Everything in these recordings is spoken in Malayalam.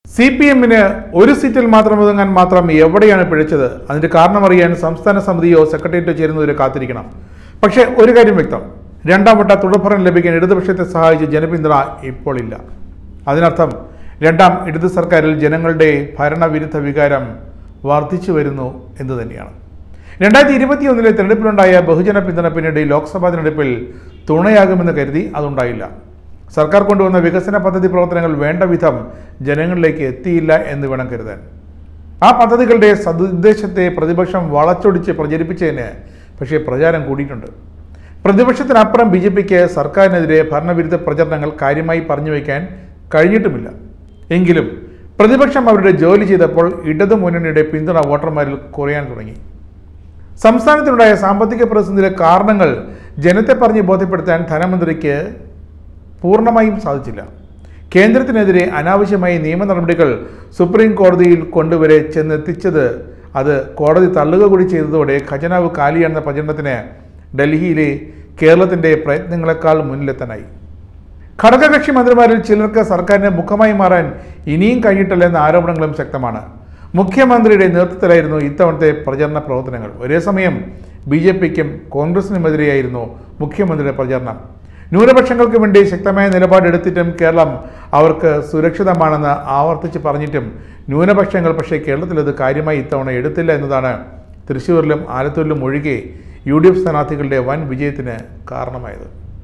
സി പി എമ്മിന് ഒരു സീറ്റിൽ മാത്രം ഒതുങ്ങാൻ മാത്രം എവിടെയാണ് പിഴച്ചത് അതിന്റെ കാരണം അറിയാൻ സംസ്ഥാന സമിതിയോ സെക്രട്ടേറിയറ്റോ ചേരുന്നവരെ കാത്തിരിക്കണം പക്ഷേ ഒരു കാര്യം വ്യക്തം രണ്ടാം വട്ട തുടർഭരണം ലഭിക്കാൻ ഇടതുപക്ഷത്തെ സഹായിച്ച ജനപിന്തുണ ഇപ്പോൾ ഇല്ല അതിനർത്ഥം രണ്ടാം ഇടത് സർക്കാരിൽ ജനങ്ങളുടെ ഭരണവിരുദ്ധ വികാരം വർദ്ധിച്ചു വരുന്നു എന്ന് തന്നെയാണ് രണ്ടായിരത്തി ഇരുപത്തിയൊന്നിലെ തെരഞ്ഞെടുപ്പിലുണ്ടായ ബഹുജന പിന്തുണ പിന്നീട് ലോക്സഭാ തെരഞ്ഞെടുപ്പിൽ തുണയാകുമെന്ന് കരുതി അതുണ്ടായില്ല സർക്കാർ കൊണ്ടുവന്ന വികസന പദ്ധതി പ്രവർത്തനങ്ങൾ വേണ്ട വിധം ജനങ്ങളിലേക്ക് എത്തിയില്ല എന്ന് വേണം കരുതാൻ ആ പദ്ധതികളുടെ സതുദ്ദേശത്തെ പ്രതിപക്ഷം വളച്ചൊടിച്ച് പ്രചരിപ്പിച്ചതിന് പക്ഷേ പ്രചാരം കൂടിയിട്ടുണ്ട് പ്രതിപക്ഷത്തിനപ്പുറം ബി ജെ പിക്ക് സർക്കാരിനെതിരെ ഭരണവിരുദ്ധ പ്രചരണങ്ങൾ കാര്യമായി പറഞ്ഞു വയ്ക്കാൻ കഴിഞ്ഞിട്ടുമില്ല എങ്കിലും പ്രതിപക്ഷം അവരുടെ ജോലി ചെയ്തപ്പോൾ ഇടതു മുന്നണിയുടെ പിന്തുണ വോട്ടർമാരിൽ കുറയാൻ തുടങ്ങി സംസ്ഥാനത്തിനുണ്ടായ സാമ്പത്തിക പ്രതിസന്ധിയിലെ കാരണങ്ങൾ ജനത്തെ പറഞ്ഞ് ബോധ്യപ്പെടുത്താൻ ധനമന്ത്രിക്ക് പൂർണ്ണമായും സാധിച്ചില്ല കേന്ദ്രത്തിനെതിരെ അനാവശ്യമായി നിയമ നടപടികൾ സുപ്രീം കോടതിയിൽ കൊണ്ടുവരെ ചെന്നെത്തിച്ചത് അത് കോടതി തള്ളുക കൂടി ചെയ്തതോടെ ഖജനാവ് കാലിയാണെന്ന പ്രചരണത്തിന് ഡൽഹിയിലെ കേരളത്തിൻ്റെ പ്രയത്നങ്ങളെക്കാൾ മുന്നിലെത്താനായി ഘടകകക്ഷി മന്ത്രിമാരിൽ ചിലർക്ക് സർക്കാരിന് മുഖമായി മാറാൻ ഇനിയും കഴിഞ്ഞിട്ടില്ല എന്ന ആരോപണങ്ങളും ശക്തമാണ് മുഖ്യമന്ത്രിയുടെ നേതൃത്വത്തിലായിരുന്നു ഇത്തവണത്തെ പ്രചരണ പ്രവർത്തനങ്ങൾ ഒരേ സമയം ബി ജെ പിക്കും കോൺഗ്രസിനുമെതിരെയായിരുന്നു മുഖ്യമന്ത്രിയുടെ പ്രചരണം ന്യൂനപക്ഷങ്ങൾക്ക് വേണ്ടി ശക്തമായ നിലപാടെടുത്തിട്ടും കേരളം അവർക്ക് സുരക്ഷിതമാണെന്ന് ആവർത്തിച്ച് പറഞ്ഞിട്ടും ന്യൂനപക്ഷങ്ങൾ പക്ഷേ കേരളത്തിൽ അത് കാര്യമായി ഇത്തവണ എടുത്തില്ല എന്നതാണ് തൃശ്ശൂരിലും ആലത്തൂരിലും ഒഴികെ യു ഡി എഫ് സ്ഥാനാർത്ഥികളുടെ വൻ വിജയത്തിന് കാരണമായത്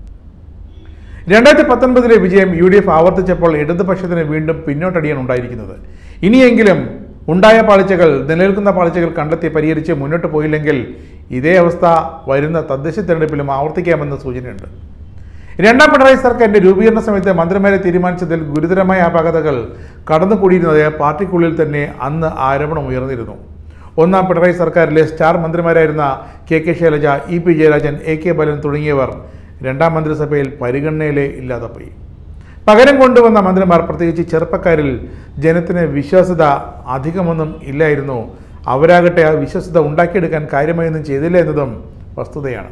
രണ്ടായിരത്തി പത്തൊൻപതിലെ വിജയം യു ഡി എഫ് ആവർത്തിച്ചപ്പോൾ ഇടതുപക്ഷത്തിന് വീണ്ടും പിന്നോട്ടടിയാണ് ഉണ്ടായിരിക്കുന്നത് ഇനിയെങ്കിലും ഉണ്ടായ പാളിച്ചകൾ നിലനിൽക്കുന്ന പാളിച്ചകൾ കണ്ടെത്തി പരിഹരിച്ച് മുന്നോട്ട് പോയില്ലെങ്കിൽ ഇതേ അവസ്ഥ വരുന്ന തദ്ദേശ തെരഞ്ഞെടുപ്പിലും ആവർത്തിക്കാമെന്ന സൂചനയുണ്ട് രണ്ടാം പിണറായി സർക്കാരിന്റെ രൂപീകരണ സമയത്ത് മന്ത്രിമാരെ തീരുമാനിച്ചതിൽ ഗുരുതരമായ അപാകതകൾ കടന്നുകൂടിയിരുന്നത് പാർട്ടിക്കുള്ളിൽ തന്നെ അന്ന് ആരോപണം ഉയർന്നിരുന്നു ഒന്നാം പിണറായി സർക്കാരിലെ സ്റ്റാർ മന്ത്രിമാരായിരുന്ന K K Shailaja E P Jayarajan A K Balan തുടങ്ങിയവർ രണ്ടാം മന്ത്രിസഭയിൽ പരിഗണനയിലേ ഇല്ലാതെ പോയി പകരം കൊണ്ടുവന്ന മന്ത്രിമാർ പ്രത്യേകിച്ച് ചെറുപ്പക്കാരിൽ ജനത്തിന് വിശ്വാസ്യത അധികമൊന്നും ഇല്ലായിരുന്നു അവരാകട്ടെ ആ വിശ്വസ്യത ഉണ്ടാക്കിയെടുക്കാൻ കാര്യമായൊന്നും ചെയ്തില്ല എന്നതും വസ്തുതയാണ്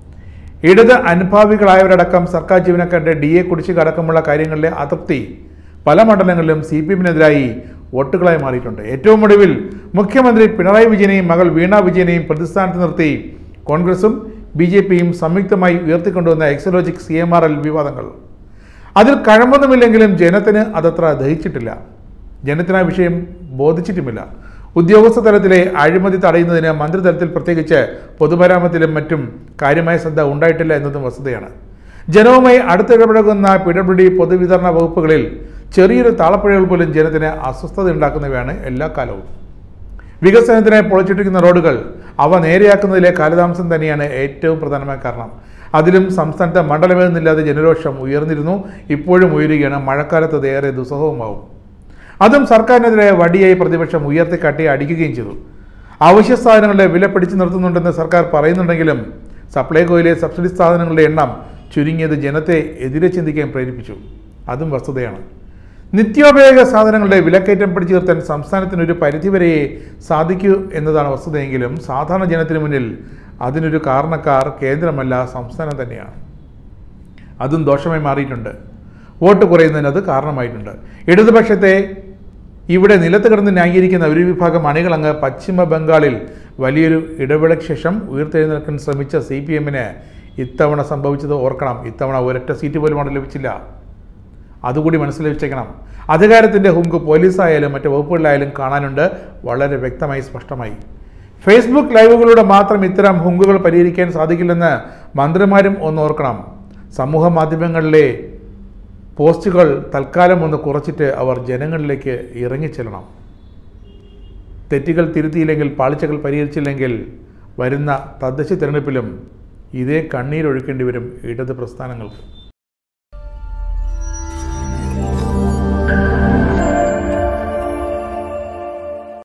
ഇടത് അനുഭാവികളായവരടക്കം സർക്കാർ ജീവനക്കാരുടെ ഡി എ കുടിശ്ശിക അടക്കമുള്ള കാര്യങ്ങളിലെ അതൃപ്തി പല മണ്ഡലങ്ങളിലും സി പി എമ്മിനെതിരായി വോട്ടുകളായി മാറിയിട്ടുണ്ട് ഏറ്റവും ഒടുവിൽ മുഖ്യമന്ത്രി പിണറായി വിജയനെയും മകൾ വീണ വിജയനെയും പ്രതിസ്ഥാനത്ത് നിർത്തി കോൺഗ്രസും ബി ജെ പിയും സംയുക്തമായി ഉയർത്തിക്കൊണ്ടുവന്ന Exalogic C M R L വിവാദങ്ങൾ അതിൽ കഴമ്പൊന്നുമില്ലെങ്കിലും ജനത്തിന് അതത്ര ദഹിച്ചിട്ടില്ല ജനത്തിന് ആ വിഷയം ബോധിച്ചിട്ടുമില്ല ഉദ്യോഗസ്ഥ തലത്തിലെ അഴിമതി തടയുന്നതിന് മന്ത്രിതലത്തിൽ പ്രത്യേകിച്ച് പൊതുമരാമത്തിലും മറ്റും കാര്യമായ ശ്രദ്ധ ഉണ്ടായിട്ടില്ല എന്നതും വസ്തുതയാണ് ജനവുമായി അടുത്തിടപഴകുന്ന പി ഡബ്ല്യു ഡി പൊതുവിതരണ വകുപ്പുകളിൽ ചെറിയൊരു താളപ്പിഴകൾ പോലും ജനത്തിന് അസ്വസ്ഥത ഉണ്ടാക്കുന്നവയാണ് എല്ലാ കാലവും വികസനത്തിന് പൊളിച്ചിട്ടിരിക്കുന്ന റോഡുകൾ അവ നേരെയാക്കുന്നതിലെ കാലതാമസം തന്നെയാണ് ഏറ്റവും പ്രധാനമായ കാരണം അതിലും സംസ്ഥാനത്തെ മണ്ഡലമേതെന്നില്ലാതെ ജനരോഷം ഉയർന്നിരുന്നു ഇപ്പോഴും ഉയരുകയാണ് മഴക്കാലത്ത് അത് ഏറെ ദുസ്സഹവുമാവും അതും സർക്കാരിനെതിരെ വടിയായി പ്രതിപക്ഷം ഉയർത്തിക്കാട്ടി അടിക്കുകയും ചെയ്തു അവശ്യ സാധനങ്ങളുടെ വില പിടിച്ചു നിർത്തുന്നുണ്ടെന്ന് സർക്കാർ പറയുന്നുണ്ടെങ്കിലും സപ്ലൈകോയിലെ സബ്സിഡി സാധനങ്ങളുടെ എണ്ണം ചുരുങ്ങിയത് ജനത്തെ എതിരെ ചിന്തിക്കാൻ പ്രേരിപ്പിച്ചു അതും വസ്തുതയാണ് നിത്യോപയോഗ സാധനങ്ങളുടെ വിലക്കയറ്റം പിടിച്ചു നിർത്താൻ സംസ്ഥാനത്തിന് ഒരു പരിധിവരെയേ സാധിക്കൂ എന്നതാണ് വസ്തുതയെങ്കിലും സാധാരണ ജനത്തിന് മുന്നിൽ അതിനൊരു കാരണക്കാർ കേന്ദ്രമല്ല സംസ്ഥാനം തന്നെയാണ് അതും ദോഷമായി മാറിയിട്ടുണ്ട് വോട്ട് കുറയുന്നതിന് അത് കാരണമായിട്ടുണ്ട് ഇടതുപക്ഷത്തെ ഇവിടെ നിലത്ത് കിടന്ന് ന്യായീകരിക്കുന്ന ഒരു വിഭാഗം അണികളങ്ങ് പശ്ചിമ ബംഗാളിൽ വലിയൊരു ഇടവേളയ്ക്ക് ശേഷം ഉയർത്തെഴുന്നേൽക്കാൻ ശ്രമിച്ച സി പി എമ്മിന് ഇത്തവണ സംഭവിച്ചത് ഓർക്കണം ഇത്തവണ ഒരൊറ്റ സീറ്റ് പോലും അവിടെ ലഭിച്ചില്ല അതുകൂടി മനസ്സിൽ വെച്ചേക്കണം അധികാരത്തിൻ്റെ ഹുങ്ക് പോലീസായാലും മറ്റ് വകുപ്പുകളിലായാലും കാണാനുണ്ട് വളരെ വ്യക്തമായി സ്പഷ്ടമായി ഫേസ്ബുക്ക് ലൈവുകളിലൂടെ മാത്രം ഇത്തരം ഹുങ്കുകൾ പരിഹരിക്കാൻ സാധിക്കില്ലെന്ന് മന്ത്രിമാരും ഒന്ന് ഓർക്കണം സമൂഹ മാധ്യമങ്ങളിലെ പോസ്റ്റുകൾ തൽക്കാലം ഒന്ന് കുറച്ചിട്ട് അവർ ജനങ്ങളിലേക്ക് ഇറങ്ങിച്ചെല്ലണം തെറ്റുകൾ തിരുത്തിയില്ലെങ്കിൽ പാളിച്ചകൾ പരിഹരിച്ചില്ലെങ്കിൽ വരുന്ന തദ്ദേശ തിരഞ്ഞെടുപ്പിലും ഇതേ കണ്ണീരൊഴുക്കേണ്ടി വരും ഇടത് പ്രസ്ഥാനങ്ങൾക്ക്